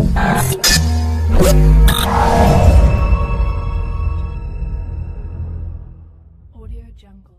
Audio Jungle.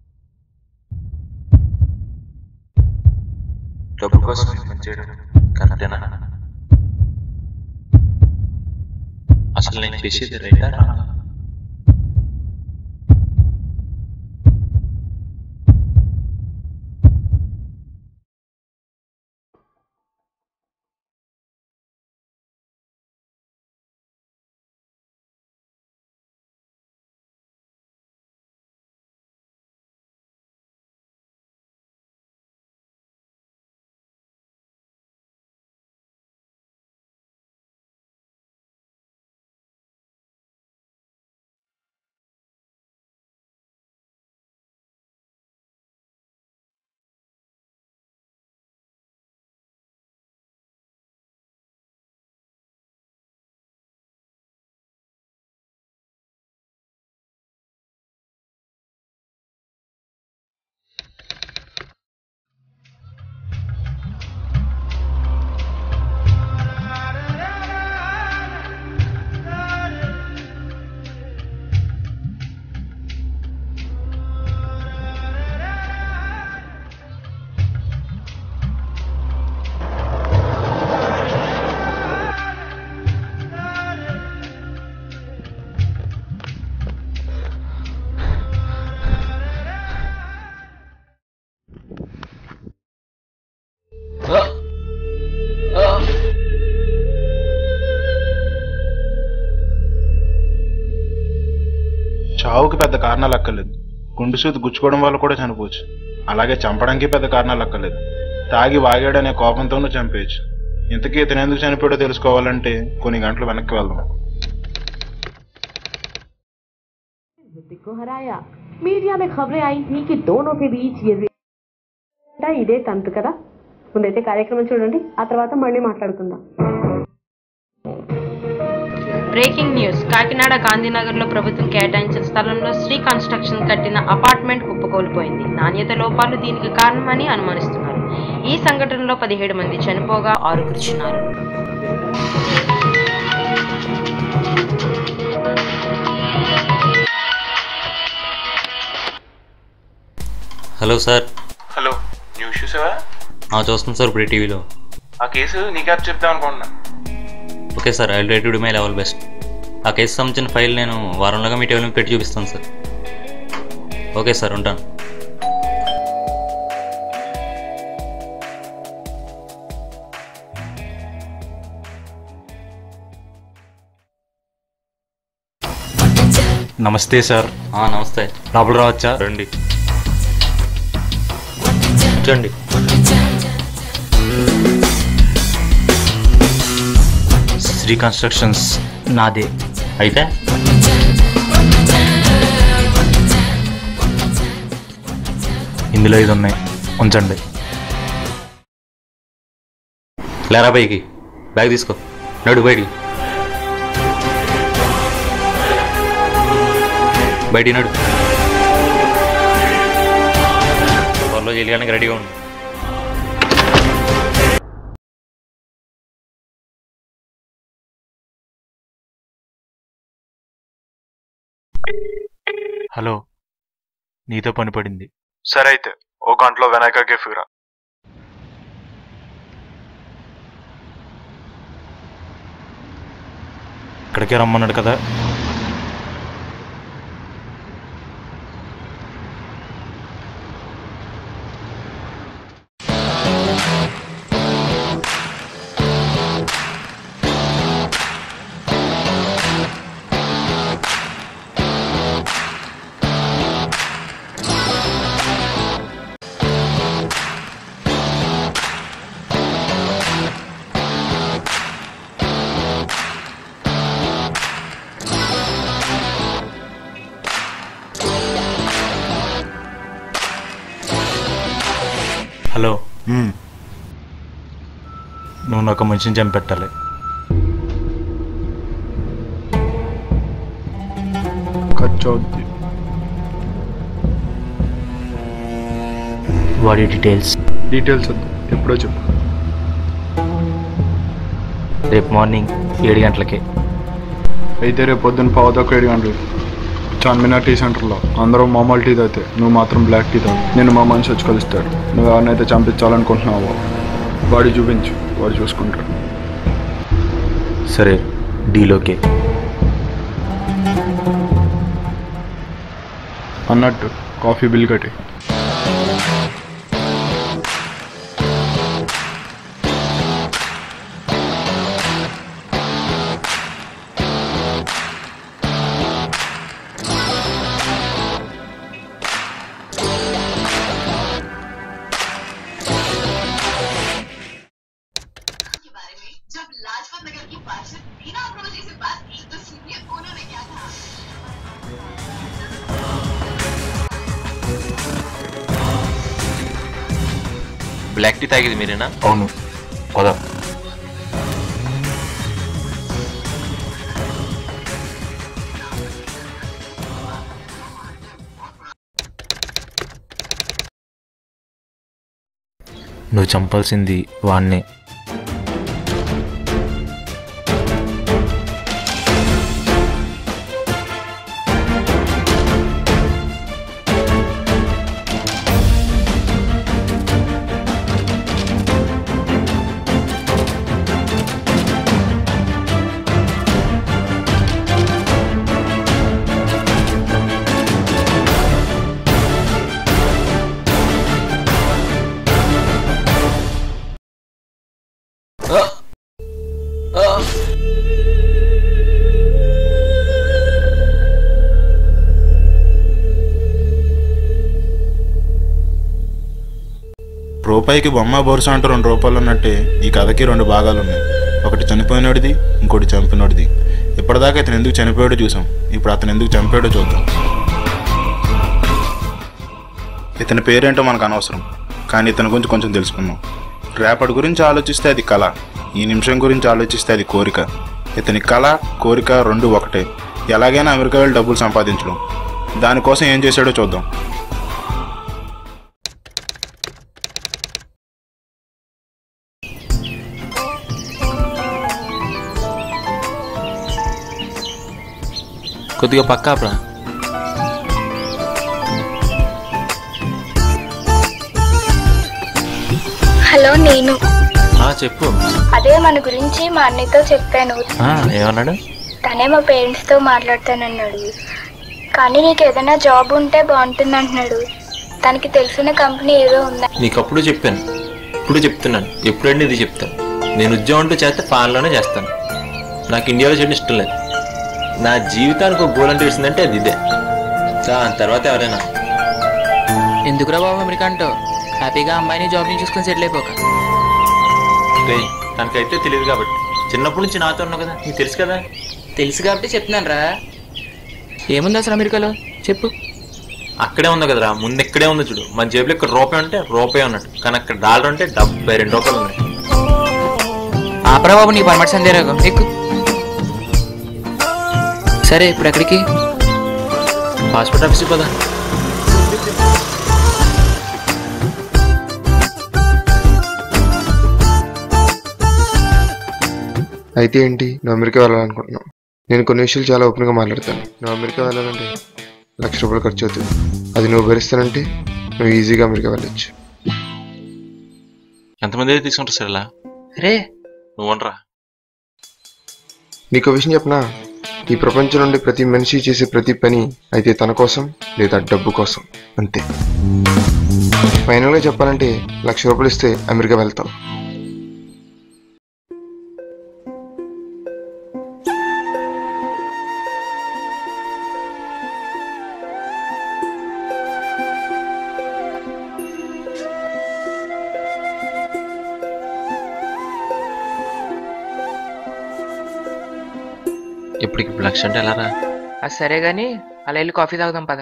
డబ్బు కోసం ఈ పని చేయడం కరెక్టేనా అసలు నేను చేసేది రైటా రాంగా? చావుకి పెద్ద కారణాలు అక్కర్లేదు గుండు సూది గుచ్చుకోవడం వల్ల కూడా చనిపోవచ్చు అలాగే చంపడానికి పెద్ద కారణాలు అక్కర్లేదు తాగి వాగాడనే కోపంతోనూ చంపేయచ్చు ఇంతకీ ఇతను ఎందుకు చనిపోయాడో తెలుసుకోవాలంటే కొన్ని గంటలు వెనక్కి వెళ్దాం ऋतिक को हराया మీడియా में खबरें आई थी कि दोनों के बीच ये రి- ఇదే తంతు కదా ముందైతే కార్యక్రమం చూడండి ఆ తర్వాత మళ్ళీ మాట్లాడుకుందాం బ్రేకింగ్ న్యూస్ కాకినాడ గాంధీనగర్లో ప్రభుత్వం కేటాయించిన స్థలంలో శ్రీ కన్స్ట్రక్షన్ కట్టిన అపార్ట్మెంట్ కుప్పకూలిపోయింది నాణ్యత లోపాలు దీనికి కారణమని అనుమానిస్తున్నారు ఈ సంఘటనలో పదిహేడు మంది చనిపోగా ఆరుగురు చిన్నారు హలో సార్ హలో న్యూస్ చూసావా ఆ, చూస్తున్నాం సార్ ఇప్పుడు టీవీలో ఆ కేసు నీకే చెప్దాం అనుకుంటున్నా okay sir I rate my level best ఆ కేసు సంబంధించిన ఫైల్ నేను వారంలోగా మీ టేబుల్ మీద పెట్టి చూపిస్తాను సార్ ఓకే సార్ ఉంటాను నమస్తే సార్ ఆ, నమస్తే లోపల రావచ్చా రండి కూర్చోండి శ్రీ కన్స్ట్రక్షన్స్ నాదే అయితే ఇందులో ఇది ఉన్నాయి ఉంచండి లేరా పైకి బ్యాగ్ తీసుకో నడు బయటికి బయటికి నడు త్వరలో చేయడానికి రెడీగా ఉండు హలో నీతో పని పడింది సరే అయితే ఓ గంటలో వెనక కెఫీరా ఇక్కడికే రమ్మన్నాడు కదా హలో నువ్వు నాకు మనిషిని చంపెట్టాలి ఖర్చు వాడి డీటెయిల్స్ డీటెయిల్స్ వద్దు ఎప్పుడో చెప్పు రేపు మార్నింగ్ ఏడు గంటలకి అయితే రేపు పొద్దున్న పావుతొక్క ఏడు గంటలు చార్మినార్ టీ సెంటర్లో అందరూ మామూలు టీ తాగితే నువ్వు మాత్రం బ్లాక్ టీ తాగు నేను మా మనిషి వచ్చి కలుస్తాడు నువ్వు ఎవరినైతే చంపించాలనుకుంటున్నావో వాడి చూపించు వాడు చూసుకుంటాడు సరే డీలోకే అన్నట్టు కాఫీ బిల్ కట్టి के बारे में जब लाजपत नगर की पार्षद बीना अग्रवाल जी से बात की तो सुनिए उन्होंने क्या कहा బ్లాక్ టీ తాగేది మీరేనా అవును పద నువ్వు చంపాల్సింది వాణ్ణే రూపాయికి బొమ్మ బొరుస అంటూ రెండు రూపాయలు ఉన్నట్టే ఈ కథకి రెండు భాగాలు ఉన్నాయి ఒకటి చనిపోయినోడిది ఇంకోటి చంపినోడిది ఇప్పటిదాకా ఇతను ఎందుకు చనిపోయాడో చూసాం ఇప్పుడు అతను ఎందుకు చంపాడో చూద్దాం ఇతని పేరేంటో మనకు అనవసరం కానీ ఇతని గురించి కొంచెం తెలుసుకుందాం రేపటి గురించి ఆలోచిస్తే అది కళ ఈ నిమిషం గురించి ఆలోచిస్తే అది కోరిక ఇతని కళ కోరిక రెండు ఒకటే ఎలాగైనా అమెరికా వెళ్ళి డబ్బులు సంపాదించడం దానికోసం ఏం చేశాడో చూద్దాం కొద్దిగా పక్కాపరా హలో నేను ఆ, చెప్పు అదే మన గురించి మా అన్నయ్యతో చెప్పాను ఆ, ఏమన్నాడు తనే మా పేరెంట్స్తో మాట్లాడతానన్నాడు కానీ నీకు ఏదైనా జాబ్ ఉంటే బాగుంటుంది అంటున్నాడు తనకి తెలిసిన కంపెనీ ఏదో ఉందా నీకు అప్పుడు చెప్పాను ఇప్పుడు చెప్తున్నాను ఎప్పుడండి ఇది చెప్తాను నేను ఉద్యోగం అంటూ చేస్తే ఫాన్లోనే చేస్తాను నాకు ఇండియాలో చేయడం ఇష్టం లేదు నా జీవితానికి ఒక గోల్ అంటే తెలిసిందంటే అది ఇదే దాని తర్వాత ఎవరైనా ఎందుకురా బాబు అమెరికా అంటావు హ్యాపీగా అమ్మాయిని జాబ్ నుంచి చూసుకొని సెటిల్ అయిపోక రేయ్, తనకైతే తెలియదు కాబట్టి చిన్నప్పటి నుంచి నాతో ఉన్నావు కదా నీకు తెలుసు కదా తెలుసు కాబట్టి చెప్తున్నాను రా ఏముంది అసలు అమెరికాలో చెప్పు అక్కడే ఉంది కదరా ముందు ఇక్కడే ఉంది చూడు మన జేబులో ఇక్కడ రూపాయి ఉంటే రూపాయి ఉన్నట్టు కానీ అక్కడ డాలర్ ఉంటే డెబ్బై రెండు రూపాయలు ఉన్నాయి ఆపరా బాబు నీ పరమటి సందేహం ఎక్కు సరే ఇప్పుడు ఎక్కడికి పాస్పోర్ట్ ఆఫీస్కి పదా అయితే ఏంటి నువ్వు అమెరికా వెళ్ళాలనుకుంటున్నావు నేను కొన్ని విషయాలు చాలా ఓపెన్గా మాట్లాడతాను నువ్వు అమెరికా వెళ్ళాలంటే లక్ష రూపాయలు ఖర్చు అవుతుంది అది నువ్వు భరిస్తానంటే నువ్వు ఈజీగా అమెరికా వెళ్ళొచ్చు ఎంతమంది అయితే తీసుకుంటారు సార్ ఇలా రే నువ్వు ఉండరా నీకు విషయం చెప్పనా ఈ ప్రపంచం నుండి ప్రతి మనిషి చేసే ప్రతి పని అయితే తన కోసం లేదా డబ్బు కోసం అంతే ఫైనల్గా చెప్పాలంటే లక్ష రూపాయలు ఇస్తే అమెరికా వెళ్తావు ఇప్పటికి ఇప్పుడు లక్ష అంటే ఎలా రా అది సరే గాని అలా వెళ్ళి కాఫీ తాగుదాం పద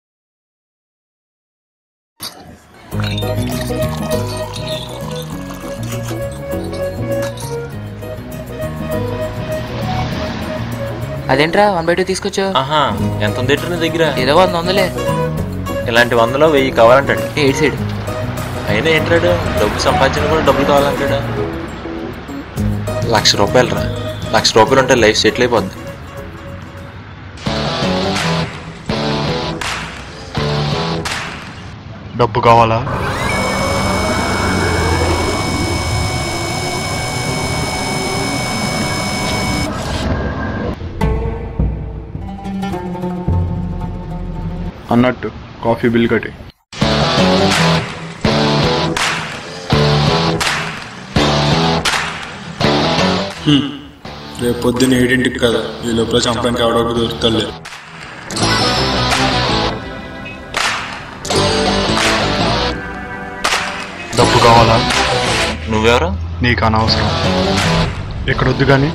అదేంట్రా వన్ బై టూ తీసుకొచ్చావు ఆహా ఎంత ఉంది ఏంటి నీ దగ్గర ఏదో వంద వందలే ఇలాంటి వందలో వెయ్యి కావాలంటాడు ఏడు సైడ్ అయినా ఏంటాడు డబ్బు సంపాదించిన కూడా డబ్బులు కావాలంటాడు లక్ష రూపాయలు రా లక్ష రూపాయలు ఉంటే లైఫ్ సెటిల్ అయిపోద్ది డబ్బు కావాలా అన్నట్టు కాఫీ బిల్ కట్టి రేపు పొద్దున్న ఏడింటికి కదా ఈ లోపల చంపడానికి ఎవడొకటి దొరుకుతాడులే డబ్బు కావాలా నువ్వెవరు నీకు అనవసరం ఎక్కడొద్దు కానీ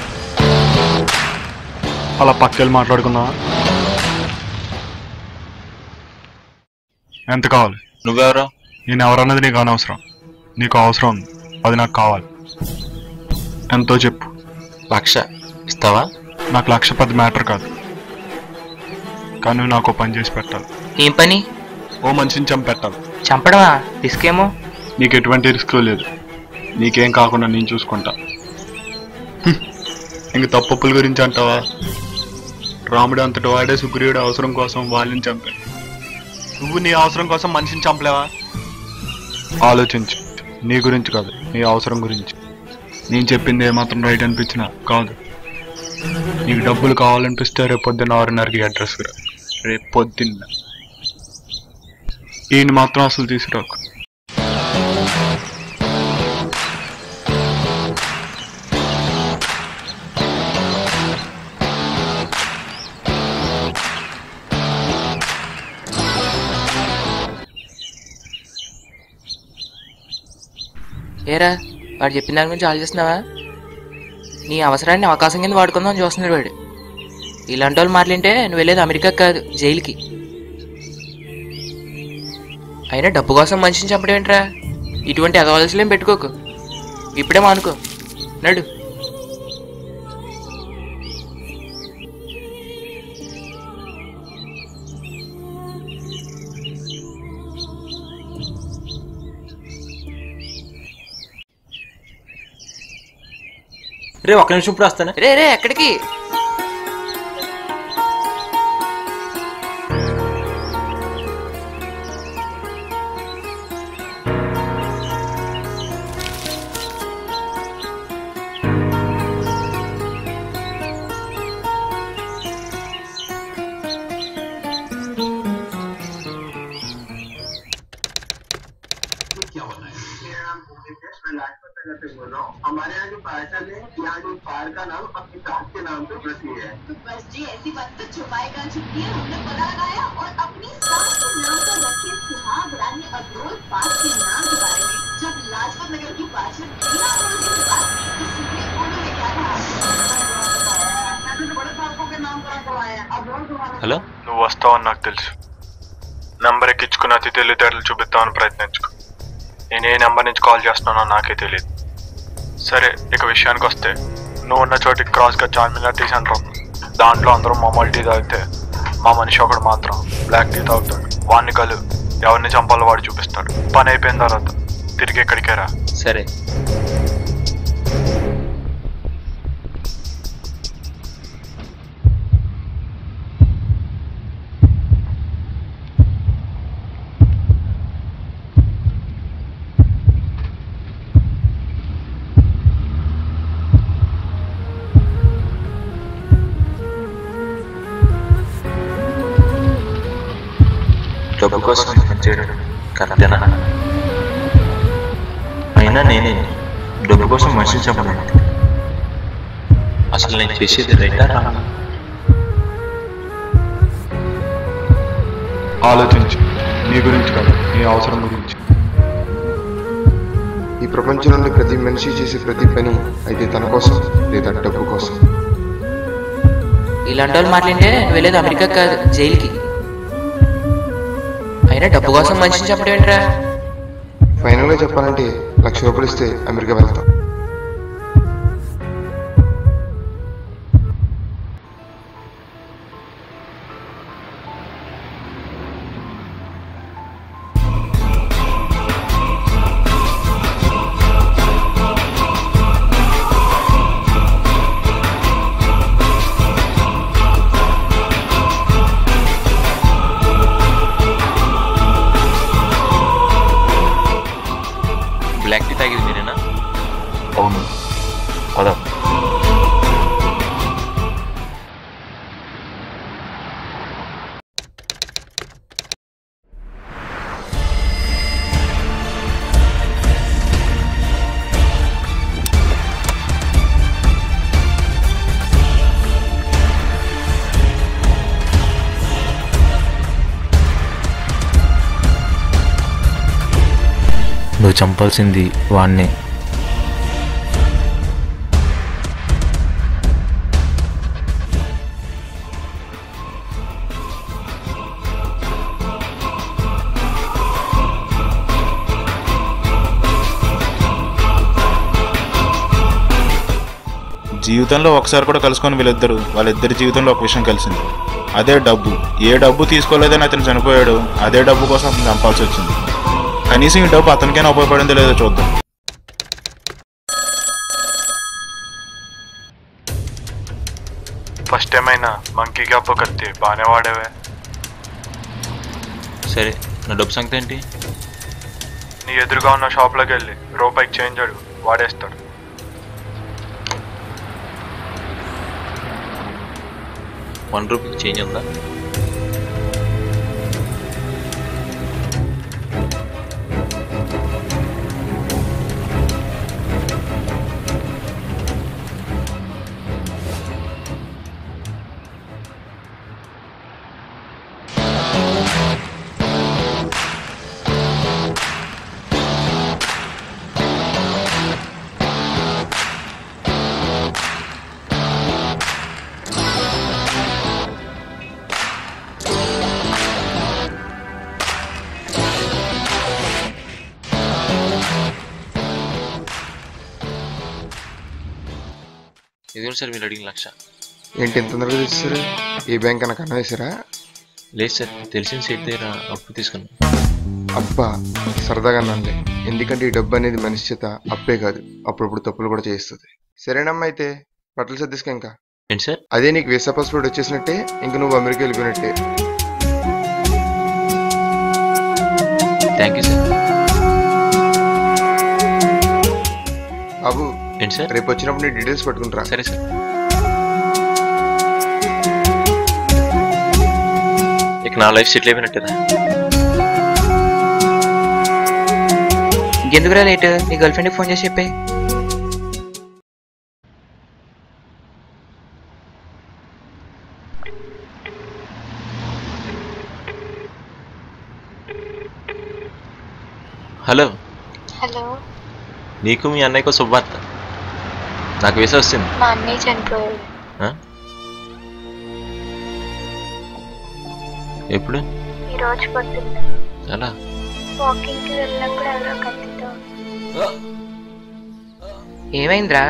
అలా పక్కెళ్ళి మాట్లాడుకుందామా ఎంత కావాలి నువ్వెవరు నేను ఎవరన్నది నీకు అనవసరం నీకు అవసరం ఉంది అది నాకు కావాలి ఎంతో చెప్పు లక్ష ఇస్తావా నాకు లక్ష పెద్ద మ్యాటర్ కాదు కానీ నువ్వు నాకు ఓ పని చేసి పెట్టాలి ఏం పని ఓ మనిషిని చంపెట్టాలి చంపడమా రిస్క్ ఏమో నీకు ఎటువంటి రిస్క్ లేదు నీకేం కాకుండా నేను చూసుకుంటా హ్మ్. ఇంక తప్పప్పుల గురించి అంటావా రాముడు అంతటి వాడే సుగ్రీవుడు అవసరం కోసం వాళ్ళని చంపాడు నువ్వు నీ అవసరం కోసం మనిషిని చంపలేవా ఆలోచించు నీ గురించి కాదు నీ అవసరం గురించి నేను చెప్పింది ఏమాత్రం రైట్ అనిపించినా కాదు నీకు డబ్బులు కావాలనిపిస్తే రేపు పొద్దున్న ఆరున్నరకి అడ్రస్ రా రేపు పొద్దున్న ఈయన మాత్రం అసలు తీసుకురాకు ఏరా వాడు చెప్పిన దాని గురించి ఆలోచిస్తున్నావా నీ అవసరాన్ని అవకాశం కింద వాడుకుందాం అని చూస్తున్నాడు వాడు ఇలాంటి వాళ్ళు మాట్లాడితే నువ్వు వెళ్ళేది అమెరికా కాదు జైలుకి అయినా డబ్బు కోసం మనిషిని చంపడం ఏంట్రా ఇటువంటి ఎగవలసలేం పెట్టుకోకు ఇప్పుడే మానుకో నడు రే ఒక్క నిమిషం ఇప్పుడు వస్తానే రే రే ఎక్కడికి क्या होना है मेरा नाम भूमिक है मैं लाजपत नगर से बोल रहा हूँ हमारे यहाँ जो पार्सल है यहाँ जो पार का नाम अपनी सास के नाम पे प्रति है तो बस जी ऐसी बात तो छुपाएगा छुपी है हमने पता लगाया और अपनी सास के नाम पर रखे सुहाग रानी अब्रोल पास के नाम के बारे में जब लाजपत नगर की पार्षद बीना अब्रोल जी से बात की तो सुनिए उन्होंने क्या कहा मैंने तो बड़े साहबों के नाम पर करवाया अब्रोल तुम्हारा హలో నువ్వు వస్తావని నాకు తెలుసు నంబర్ ఎక్కించుకుని అతి తెలివితేటలు చూపిద్దామని ప్రయత్నించుకో నేను ఏ నెంబర్ నుంచి కాల్ చేస్తున్నానో నాకే తెలియదు సరే ఇక విషయానికి వస్తే నువ్వు ఉన్న చోటికి క్రాస్గా చార్మినార్ టీ సెంటర్ ఉంది దాంట్లో అందరూ మామూలు టీ తాగితే మా మనిషి ఒకడు మాత్రం బ్లాక్ టీ తాగుతాడు వాడిని కలు ఎవరిని చంపాలో వాడు చూపిస్తాడు పని అయిపోయిన తర్వాత తిరిగి ఇక్కడికే రా సరే డబ్బు కోసం పనిచేయడం కరెక్టేనా అయినా నేనే డబ్బు కోసం మనిషిని చంపడం అసలు నేను చేసేది రైటా రాంగా? ఆలోచించు నీ గురించి కాదు నీ అవసరం గురించి ఈ ప్రపంచంలోని ప్రతి మనిషి చేసే ప్రతి పని అయితే తన కోసం లేదా డబ్బు కోసం ఇలాంటి వాళ్ళు మాట్లాడితే నువ్వు వెళ్ళేది అమెరికా కాదు జైలుకి అయినా డబ్బు కోసం మనిషిని చంపడం ఏంట్రా ఫైనల్గా చెప్పాలంటే లక్ష రూపాయలు ఇస్తే అమెరికా వెళ్తాం పద నువ్వు చంపాల్సింది వాణ్ణే జీవితంలో ఒకసారి కూడా కలుసుకొని వీళ్ళిద్దరు వాళ్ళిద్దరి జీవితంలో ఒక విషయం కలిసింది అదే డబ్బు ఏ డబ్బు తీసుకోలేదని అతను చనిపోయాడు అదే డబ్బు కోసం అతను చంపాల్సి వచ్చింది కనీసం ఈ డబ్బు అతనికైనా ఉపయోగపడిందో లేదో చూద్దాం ఫస్ట్ ఏమైనా మంకీ గ్యాప్ కత్తి బాగానే వాడేవే సరే నా డబ్బు సంగతి ఏంటి నీ ఎదురుగా ఉన్న షాప్లోకి వెళ్ళి రూపాయికి చేంజ్ అడుగు వాడేస్తాడు వన్ రూపీకి చేంజ్ ఉందా ఇదిగో సార్ మీరు అడిగిన లక్ష ఏంటి ఇంత తొందరగా తెచ్చారు ఏ బ్యాంక్ అన్న కన్నా వేసారా లేదు సార్ తెలిసిన సీట్ దగ్గర అప్పు తీసుకున్నాను అబ్బా సరదాగా అన్నానులే ఎందుకంటే ఈ డబ్బు అనేది మనిషి చేత అప్పే కాదు అప్పుడప్పుడు తప్పులు కూడా చేయిస్తుంది సరేనమ్మా అయితే బట్టలు సర్దిసుకో ఇంకా ఏంటి సార్ అదే నీకు వీసా పాస్పోర్ట్ వచ్చేసినట్టే ఇంక నువ్వు అమెరికా వెళ్ళిపోయినట్టే థ్యాంక్ యూ సార్ బాబు ఏంటి సార్ రేపు వచ్చినప్పుడు నీ డీటెయిల్స్ పట్టుకుంటారా సరే సార్ ఇక నా లైఫ్ సెటిల్ అయిపోయినట్టేనా ఇంకెందుకురా లేట్ నీ గర్ల్ ఫ్రెండ్కి ఫోన్ చేసి చెప్పాయి హలో హలో నీకు మీ అన్నయ్యకు శుభవార్త నాకు వీసా వచ్చింది మా అన్నయ్య చనిపోయాడు ఆ? ఎప్పుడు ఈ రోజు పొద్దున్న అలా వాకింగ్ కి వెళ్ళినప్పుడు ఎవరో కత్తితో ఏమైందిరా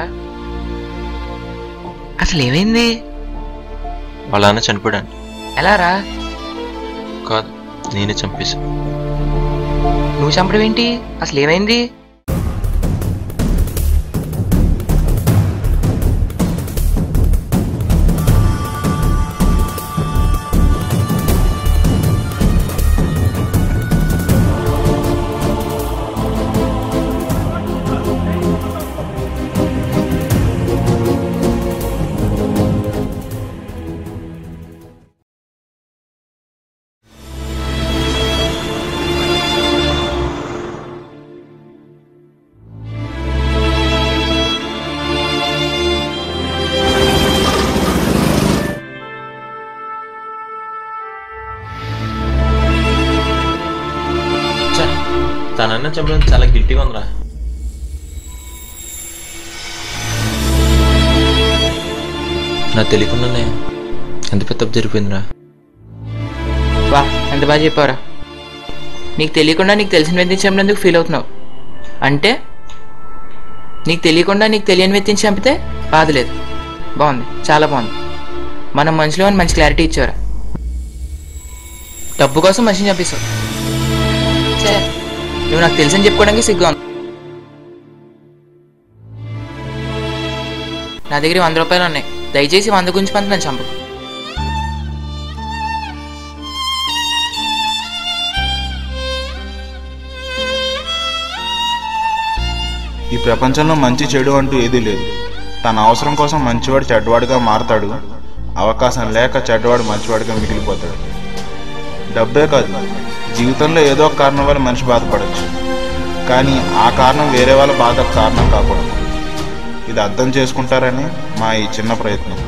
అసలు ఏమైంది వాళ్ళ అన్న చనిపోయాడు ఎలా రా కాదు నేనే చంపేశాను నువ్వు చంపడం ఏంటి అసలు ఏమైంది తన అన్న చంపడం చాలా గిల్టీగా ఉందిరా నా తెలియకుండానే ఎంత పెద్ద తప్పు జరిగిపోయిందిరా వా ఎంత బాగా చెప్పావురా నీకు తెలియకుండా నీకు తెలిసిన వ్యక్తిని చంపినందుకు ఫీల్ అవుతున్నావు అంటే నీకు తెలియకుండా నీకు తెలియని వ్యక్తిని చంపితే బాధ లేదు బాగుంది చాలా బాగుంది మనం మనిషిలో అని మంచి క్లారిటీ ఇచ్చారా డబ్బు కోసం మనిషిని చంపేశావు ఛే, నువ్వు నాకు తెలుసని చెప్పుకోవడానికి సిగ్గా ఉంది నా దగ్గర వంద రూపాయలు ఉన్నాయి దయచేసి వంద గురించి పంత నన్ను చంపకు ఈ ప్రపంచంలో మంచి చెడు అంటూ ఏదీ లేదు తన అవసరం కోసం మంచివాడు చెడ్డవాడిగా మారతాడు అవకాశం లేక చెడ్డవాడు మంచివాడిగా మిగిలిపోతాడు డబ్బే కాదు జీవితంలో ఏదో ఒక కారణం వల్ల మనిషి బాధపడచ్చు కానీ ఆ కారణం వేరే వాళ్ళ బాధకు కారణం కాకూడదు ఇది అర్థం చేసుకుంటారని మా ఈ చిన్న ప్రయత్నం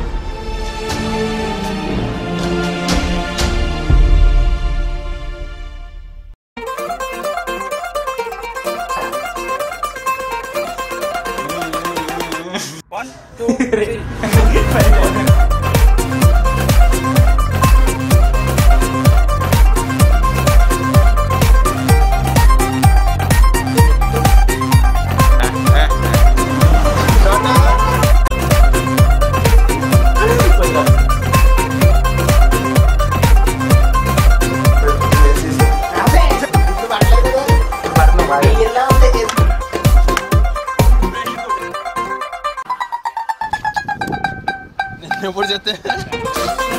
ఎప్పుడు చెప్తే